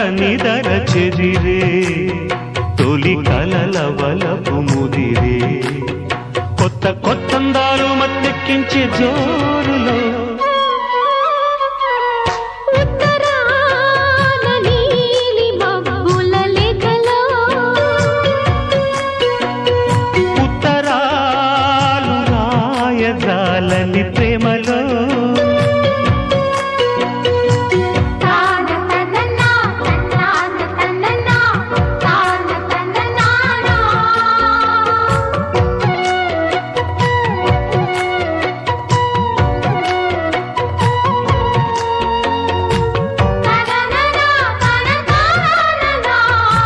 నిదర చెదిరే తొలి కలల వలపు ముదిరే కొత్త కొత్తందాలు మత్తెక్కించే జోరులో ఉత్తరాన నీలి మబ్బుల లేఖలో ఉత్తరాలు రాయజాలని ప్రేమలో తాన తననా తన్నాన తననా తాన తననానా తనననా తననానా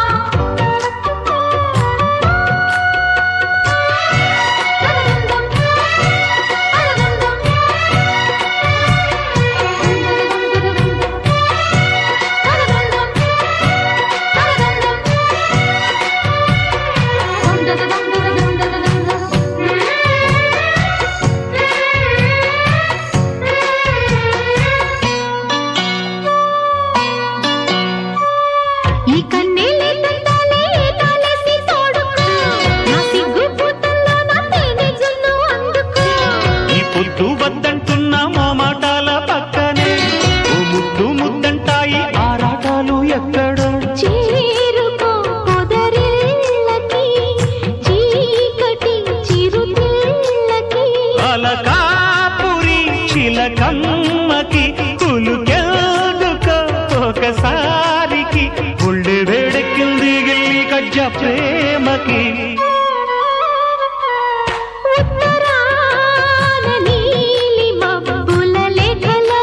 ఈ కన్నీళ్ళే తందాలే తాలేసి తోడుకో నా సిగ్గు పూతల్లో నా తేనె జున్ను అందుకో ఈ పొద్దు వద్దంటున్న మోమాటాల పక్కనే ఓ ముద్దు ముద్దంటాయి ఆరాటాలు ఎక్కడో చేరుకో పొదరిళ్ళకి చీకటి చిరుతిళ్ళకి అలకాపురి చిలకమ్మకి కులుకెందుకో ఒకసారికి గుండె వేడెక్కింది గిల్లి కజ్జ ప్రేమకి ఉత్తరాన నీలి మబ్బుల లేఖలో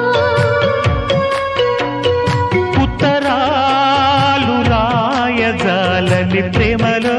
ఉత్తరాలు రాయజాలని ప్రేమలో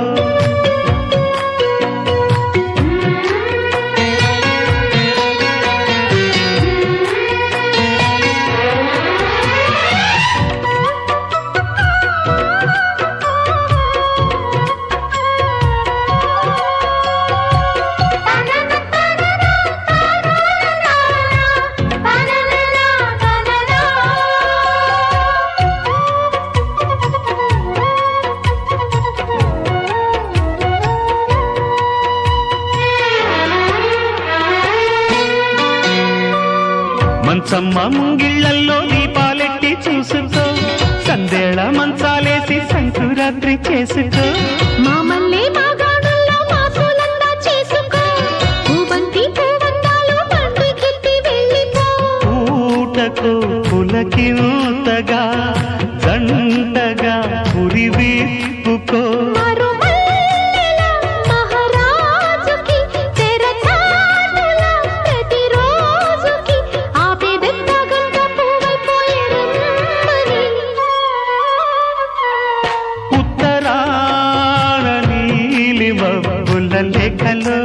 మంచమ్మ ముంగిళ్ళల్లో దీపాలెట్టి చూసుకో సందేళ మంచాలేసి సంకురాత్రి చేసుకో మామల్లే మాగాణంలో మాసులందా చేసుకో పూబంతి పూవంతాలు పండుగెత్తి వెళ్ళిపో ఊటకు పులకింతగా జంటగా పురి విప్పుకో మరుమల్లెల మహారాజుకి తెరచాటుల ప్రతిరోజుకి ఆపేదెంత గంట పువ్వైపోయే రమ్మని. ఉత్తరాన నీలి మబ్బుల లేఖలో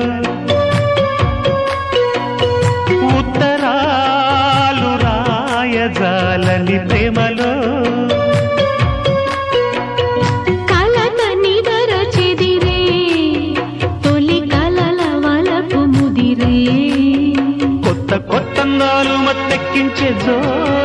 ఉత్తరాలు రాయజాలని ప్రేమలో కలత నిదర చెదిరే తొలి కలల వలపు ముదిరే కొత్త కొత్తందాలు మత్తెక్కించే జో